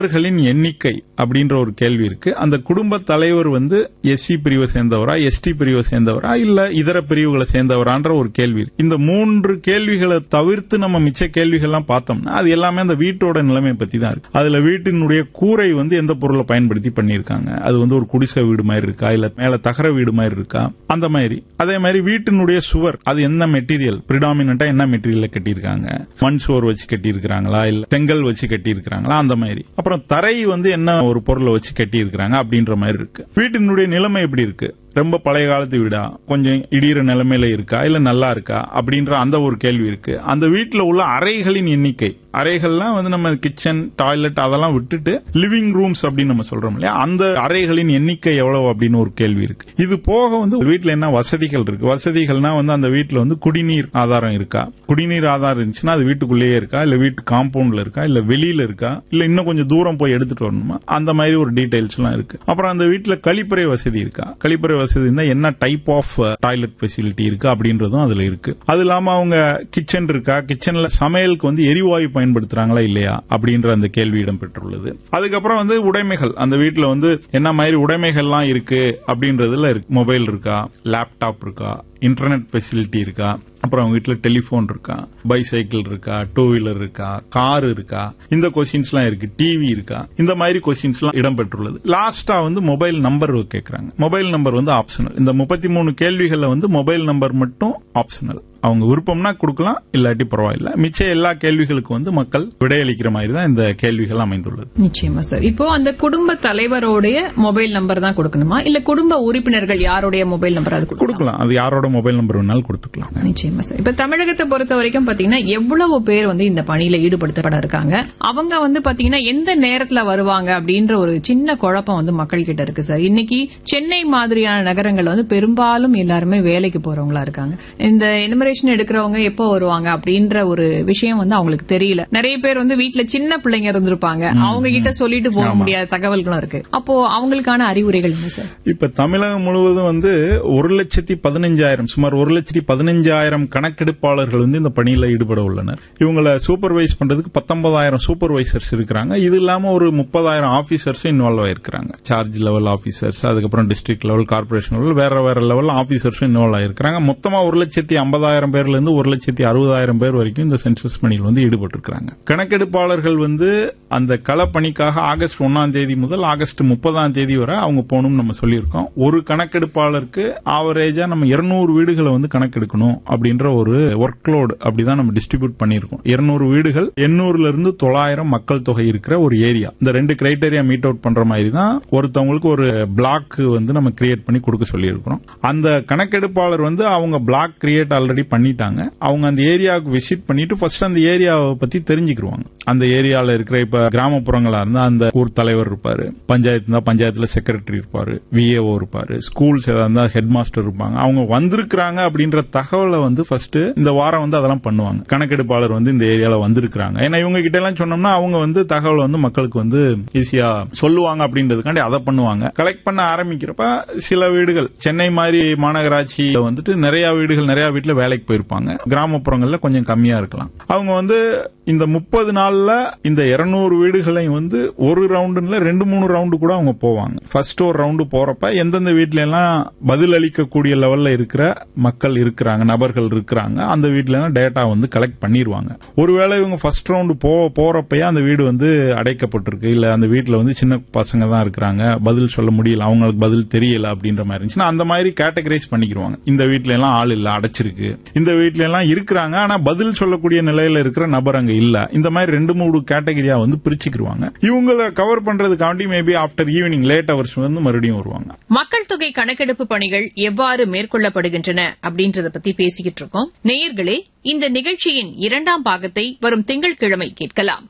நபர்களின் எண்ணிக்கை அப்படின்ற ஒரு கேள்வி இருக்கு அந்த குடும்ப தலைவர் வந்து எஸ்சி பிரிவை சேர்ந்தவரா எஸ்டி பிரிவை சேர்ந்தவரா இல்ல இதர பிரிவுகளை சேர்ந்தவரான்ற ஒரு கேள்வி இருக்கு இந்த மூன்று கேள்விகளை தவிர்த்து நம்ம மிச்ச கேள்விகள்லாம் பார்த்தோம்னா அது எல்லாமே அந்த வீட்டோட நிலைமை பத்தி தான் இருக்கு அதுல வீட்டினுடைய கூரை வந்து எந்த பொருளை பயன்படுத்தி பண்ணியிருக்காங்க அது வந்து ஒரு குடிசை வீடு மாதிரி இருக்கா இல்ல மேல தகர வீடு மாதிரி இருக்கா அந்த மாதிரி அதே மாதிரி வீட்டினுடைய சுவர் அது என்ன மெட்டீரியல் பிரிடாமினா என்ன மெட்டீரியல் கட்டியிருக்காங்க மண் சுவர் வச்சு கட்டியிருக்கிறாங்களா இல்ல செங்கல் வச்சு கட்டியிருக்கிறாங்களா அந்த மாதிரி அப்புறம் தரை வந்து என்ன ஒரு பொருளை வச்சு கட்டியிருக்கிறாங்க அப்படின்ற மாதிரி இருக்கு வீட்டினுடைய நிலைமை எப்படி இருக்கு ரொம்ப பழைய காலத்து வீடா கொஞ்சம் இடிகிற நிலைமையில இருக்கா இல்ல நல்லா இருக்கா அப்படின்ற அந்த ஒரு கேள்வி இருக்கு அந்த வீட்டுல உள்ள அறைகளின் எண்ணிக்கை அறைகள்லாம் வந்து நம்ம கிச்சன் டாய்லெட் அதெல்லாம் விட்டுட்டு லிவிங் ரூம்ஸ் அப்படின்னு நம்ம சொல்றோம் இல்லையா அந்த அறைகளின் எண்ணிக்கை எவ்வளவு அப்படின்னு ஒரு கேள்வி இருக்கு இது போக வந்து வீட்டுல என்ன வசதிகள் இருக்கு வசதிகள்னா வந்து அந்த வீட்டுல வந்து குடிநீர் ஆதாரம் இருக்கா குடிநீர் ஆதாரம் இருந்துச்சுன்னா அது வீட்டுக்குள்ளேயே இருக்கா இல்ல வீட்டு காம்பவுண்ட்ல இருக்கா இல்ல வெளியில இருக்கா இல்ல இன்னும் கொஞ்சம் தூரம் போய் எடுத்துட்டு வரணுமா அந்த மாதிரி ஒரு டீடைல்ஸ் எல்லாம் இருக்கு அப்புறம் அந்த வீட்டுல கழிப்பறை வசதி இருக்கா கழிப்பறை வசதி இருந்தா என்ன டைப் ஆஃப் டாய்லெட் ஃபெசிலிட்டி இருக்கு அப்படின்றதும் அதுல இருக்கு அது இல்லாம அவங்க கிச்சன் இருக்கா கிச்சன்ல சமையலுக்கு வந்து எரிவாயு பயன்படுத்துறாங்களா இல்லையா அப்படின்ற அந்த கேள்வி இடம்பெற்றுள்ளது அதுக்கப்புறம் வந்து உடைமைகள் அந்த வீட்டுல வந்து என்ன மாதிரி உடைமைகள்லாம் இருக்கு அப்படின்றதுல இருக்கு மொபைல் இருக்கா லேப்டாப் இருக்கா இன்டர்நெட் ஃபெசிலிட்டி இருக்கா அப்புறம் அவங்க வீட்டுல டெலிபோன் இருக்கா பைசைக்கிள் இருக்கா டூ வீலர் இருக்கா கார் இருக்கா இந்த கொஸ்டின்ஸ் எல்லாம் இருக்கு டிவி இருக்கா இந்த மாதிரி கொஸ்டின்ஸ் எல்லாம் இடம்பெற்றுள்ளது லாஸ்டா வந்து மொபைல் நம்பர் கேட்கறாங்க மொபைல் நம்பர் வந்து ஆப்ஷனல் இந்த முப்பத்தி மூணு கேள்விகள்ல வந்து மொபைல் நம்பர் மட்டும் ஆப்ஷனல் அவங்க விருப்பம்னா கொடுக்கலாம் இல்லாட்டி பரவாயில்ல மிச்ச எல்லா கேள்விகளுக்கு வந்து மக்கள் விடையளிக்கிற மாதிரி தான் இந்த கேள்விகள் அமைந்துள்ளது நிச்சயமா சார் இப்போ அந்த குடும்ப தலைவருடைய மொபைல் நம்பர் தான் கொடுக்கணுமா இல்ல குடும்ப உறுப்பினர்கள் யாருடைய மொபைல் நம்பர் அது கொடுக்கணும் கொடுக்கலாம் அது யாரோட மொபைல் நம்பர் வேணாலும் கொடுத்துக்கலாம் நிச்சயமா சார் இப்ப தமிழகத்தை பொறுத்த வரைக்கும் பாத்தீங்கன்னா எவ்வளவு பேர் வந்து இந்த பணியில ஈடுபடுத்தப்பட இருக்காங்க அவங்க வந்து பாத்தீங்கன்னா எந்த நேரத்துல வருவாங்க அப்படின்ற ஒரு சின்ன குழப்பம் வந்து மக்கள் கிட்ட இருக்கு சார் இன்னைக்கு சென்னை மாதிரியான நகரங்கள் வந்து பெரும்பாலும் எல்லாருமே வேலைக்கு போறவங்களா இருக்காங்க இந்த எனுமரேஷன் எடுக்கிறவங்க எப்போ வருவாங்க அப்படின்ற ஒரு விஷயம் வந்து அவங்களுக்கு தெரியல நிறைய பேர் வந்து வீட்டுல சின்ன பிள்ளைங்க இருந்திருப்பாங்க அவங்க கிட்ட சொல்லிட்டு போக முடியாத தகவல்களும் இருக்கு அப்போ அவங்களுக்கான அறிவுரைகள் என்ன சார் இப்ப தமிழகம் முழுவதும் வந்து ஒரு லட்சத்தி பதினஞ்சாயிரம் சுமார் ஒரு லட்சத்தி பதினஞ்சாயிரம் கணக்கெடுப்பாளர்கள் வந்து இந்த பணியில ஈடுபட உள்ளனர் இவங்களை சூப்பர்வைஸ் பண்றதுக்கு பத்தொன்பதாயிரம் சூப்பர்வைசர்ஸ் இருக்கிறாங்க இது இல்லாம ஒரு முப்பதாயிரம் ஆபீசர்ஸ் இன்வால்வ் ஆயிருக்கிறாங்க சார்ஜ் லெவல் ஆபீசர்ஸ் அதுக்கப்புறம் டிஸ்ட்ரிக்ட் லெவல் கார்பரேஷன் லெவல் வேற வேற லெவல் ஆபீசர்ஸ் இன்வால்வ் ஆயிருக்கிறாங்க மொத்தமா ஒரு லட்சத்தி ஐம்பதாயிரம் பேர்ல இருந்து ஒரு லட்சத்தி அறுபதாயிரம் பேர் வரைக்கும் இந்த சென்சஸ் பணியில் வந்து ஈடுபட்டிருக்கிறாங்க கணக்கெடுப்பாளர்கள் வந்து அந்த களப்பணிக்காக ஆகஸ்ட் ஒன்னாம் தேதி முதல் ஆகஸ்ட் முப்பதாம் தேதி வரை அவங்க போகணும்னு நம்ம சொல்லியிருக்கோம் ஒரு கணக்கெடுப்பாளருக்கு ஆவரேஜா நம்ம இருநூறு வீடுகளை வந்து கணக்கெடுக்கணும் அப்படின்ற ஒரு ஒர்க் லோடு அப்படிதான் நம்ம டிஸ்ட்ரிபியூட் பண்ணியிருக்கோம் இருநூறு வீடுகள் எண்ணூறுல இருந்து தொள்ளாயிரம் மக்கள் தொகை இருக்கிற ஒரு ஏரியா இந்த ரெண்டு கிரைட்டேரியா மீட் அவுட் பண்ற மாதிரி தான் ஒருத்தவங்களுக்கு ஒரு பிளாக் வந்து நம்ம கிரியேட் பண்ணி கொடுக்க சொல்லியிருக்கிறோம் அந்த கணக்கெடுப்பாளர் வந்து அவங்க பிளாக் கிரியேட் ஆல்ரெடி பண்ணிட்டாங்க அவங்க அந்த ஏரியாவுக்கு விசிட் பண்ணிட்டு ஃபர்ஸ்ட் அந்த ஏரியாவை பத்தி தெரிஞ்சுக்கிருவாங்க அந்த ஏரியால இருக்கிற இப்ப கிராமப்புறங்களா இருந்தா அந்த ஊர் தலைவர் இருப்பாரு பஞ்சாயத்து இருந்தா பஞ்சாயத்துல செக்ரட்டரி இருப்பாரு விஏஓ இருப்பாரு ஸ்கூல்ஸ் ஏதாவது இருந்தா ஹெட் மாஸ்டர் இருப்பாங்க அவங்க வந்திருக்கிறாங்க அப்படின்ற தகவலை வந்து ஃபர்ஸ்ட் இந்த வாரம் வந்து அதெல்லாம் பண்ணுவாங்க கணக்கெடுப்பாளர் வந்து இந்த ஏரியால வந்திருக்கிறாங்க ஏன்னா இவங்க கிட்ட எல்லாம் சொன்னோம்னா அவங்க வந்து தகவல் வந்து மக்களுக்கு வந்து ஈஸியா சொல்லுவாங்க அப்படின்றதுக்காண்டி அதை பண்ணுவாங்க கலெக்ட் பண்ண ஆரம்பிக்கிறப்ப சில வீடுகள் சென்னை மாதிரி மாநகராட்சியில வந்துட்டு நிறைய வீடுகள் நிறைய வீட்டுல வேலைக்கு போயிருப்பாங்க கிராமப்புறங்கள்ல கொஞ்சம் கம்மியா இருக்கலாம் அவங்க வந்து இந்த முப்பது நாள்ல இந்த இருநூறு வீடுகளையும் வந்து ஒரு ரவுண்டுல ரெண்டு மூணு ரவுண்டு கூட அவங்க போவாங்க ஃபர்ஸ்ட் ஒரு ரவுண்டு போறப்ப எந்தெந்த வீட்ல எல்லாம் பதில் அளிக்கக்கூடிய லெவல்ல இருக்கிற மக்கள் இருக்கிறாங்க நபர்கள் இருக்கிறாங்க அந்த வீட்ல எல்லாம் டேட்டா வந்து கலெக்ட் பண்ணிடுவாங்க ஒருவேளை இவங்க ஃபர்ஸ்ட் ரவுண்டு போ போறப்பயே அந்த வீடு வந்து அடைக்கப்பட்டிருக்கு இல்ல அந்த வீட்ல வந்து சின்ன பசங்க தான் இருக்கிறாங்க பதில் சொல்ல முடியல அவங்களுக்கு பதில் தெரியல அப்படின்ற மாதிரி இருந்துச்சுன்னா அந்த மாதிரி கேட்டகரைஸ் பண்ணிக்கிருவாங்க இந்த வீட்ல எல்லாம் ஆள் இல்ல அடைச்சிருக்கு இந்த வீட்ல எல்லாம் இருக்கிறாங்க ஆனா பதில் சொல்லக்கூடிய நிலையில இருக்கிற நபர் அங்க இல்ல இந்த மாதிரி ரெண்டு மூணு கேட்டகரியா வந்து பிரிச்சுக்கிருவாங்க இவங்களை கவர் பண்றதுக்காண்டி maybe after evening late hours வந்து மறுபடியும் வருவாங்க மக்கள் தொகை கணக்கெடுப்பு பணிகள் எவ்வாறு மேற்கொள்ளப்படுகின்றன அப்படின்றத பத்தி பேசிக்கிட்டு இருக்கோம் நேயர்களே இந்த நிகழ்ச்சியின் இரண்டாம் பாகத்தை வரும் திங்கட்கிழமை கேட்கலாம்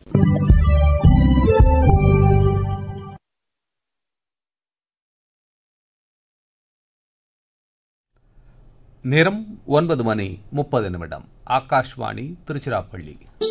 நேரம் ஒன்பது மணி முப்பது நிமிடம் ஆகாஷ்வாணி திருச்சிராப்பள்ளி